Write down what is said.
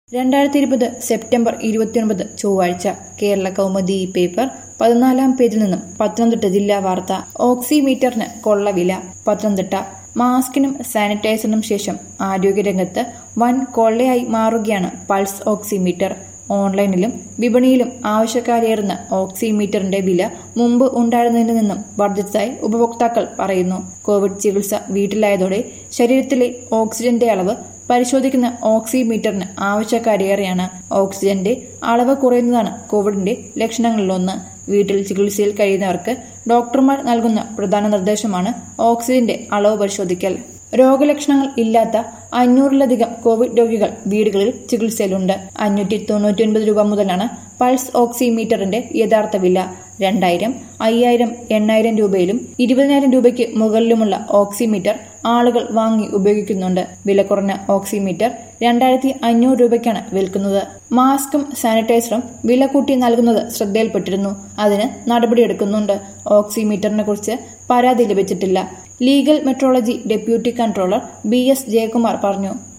രണ്ടായിരത്തി ഇരുപത് സെപ്റ്റംബർ ഇരുപത്തിയൊൻപത് ചൊവ്വാഴ്ച കേരള കൗമുദി പേപ്പർ പതിനാലാം പേജിൽ നിന്നും പത്തനംതിട്ട ജില്ലാ വാർത്ത ഓക്സിമീറ്ററിന് കൊള്ളവില പത്തനംതിട്ട മാസ്കിനും സാനിറ്റൈസറിനും ശേഷം ആരോഗ്യരംഗത്ത് വൻ കൊള്ളയായി മാറുകയാണ് പൾസ് ഓക്സിമീറ്റർ ഓൺലൈനിലും വിപണിയിലും ആവശ്യക്കാരേറുന്ന ഓക്സിമീറ്ററിന്റെ വില മുമ്പ് ഉണ്ടായിരുന്നതിൽ നിന്നും വർദ്ധിച്ചതായി ഉപഭോക്താക്കൾ പറയുന്നു കോവിഡ് ചികിത്സ വീട്ടിലായതോടെ ശരീരത്തിലെ ഓക്സിജന്റെ അളവ് പരിശോധിക്കുന്ന ഓക്സിമീറ്ററിന് ആവശ്യക്കാരേറെയാണ് ഓക്സിജന്റെ അളവ് കുറയുന്നതാണ് കോവിഡിന്റെ ലക്ഷണങ്ങളിലൊന്ന് വീട്ടിൽ ചികിത്സയിൽ കഴിയുന്നവർക്ക് ഡോക്ടർമാർ നൽകുന്ന പ്രധാന നിർദ്ദേശമാണ് ഓക്സിജന്റെ അളവ് പരിശോധിക്കൽ രോഗലക്ഷണങ്ങൾ ഇല്ലാത്ത അഞ്ഞൂറിലധികം കോവിഡ് രോഗികൾ വീടുകളിൽ ചികിത്സയിലുണ്ട് അഞ്ഞൂറ്റി തൊണ്ണൂറ്റി ഒൻപത് രൂപ മുതലാണ് പൾസ് ഓക്സിമീറ്ററിന്റെ യഥാർത്ഥ വില രണ്ടായിരം അയ്യായിരം എണ്ണായിരം രൂപയിലും ഇരുപതിനായിരം രൂപയ്ക്ക് മുകളിലുമുള്ള ഓക്സിമീറ്റർ ആളുകൾ വാങ്ങി ഉപയോഗിക്കുന്നുണ്ട് വില കുറഞ്ഞ ഓക്സിമീറ്റർ രണ്ടായിരത്തി അഞ്ഞൂറ് രൂപയ്ക്കാണ് വിൽക്കുന്നത് മാസ്കും സാനിറ്റൈസറും വില കൂട്ടി നൽകുന്നത് ശ്രദ്ധയിൽപ്പെട്ടിരുന്നു അതിന് നടപടിയെടുക്കുന്നുണ്ട് ഓക്സിമീറ്ററിനെ കുറിച്ച് പരാതി ലഭിച്ചിട്ടില്ല legal metrology deputy controller B S Jayakumar പറഞ്ഞു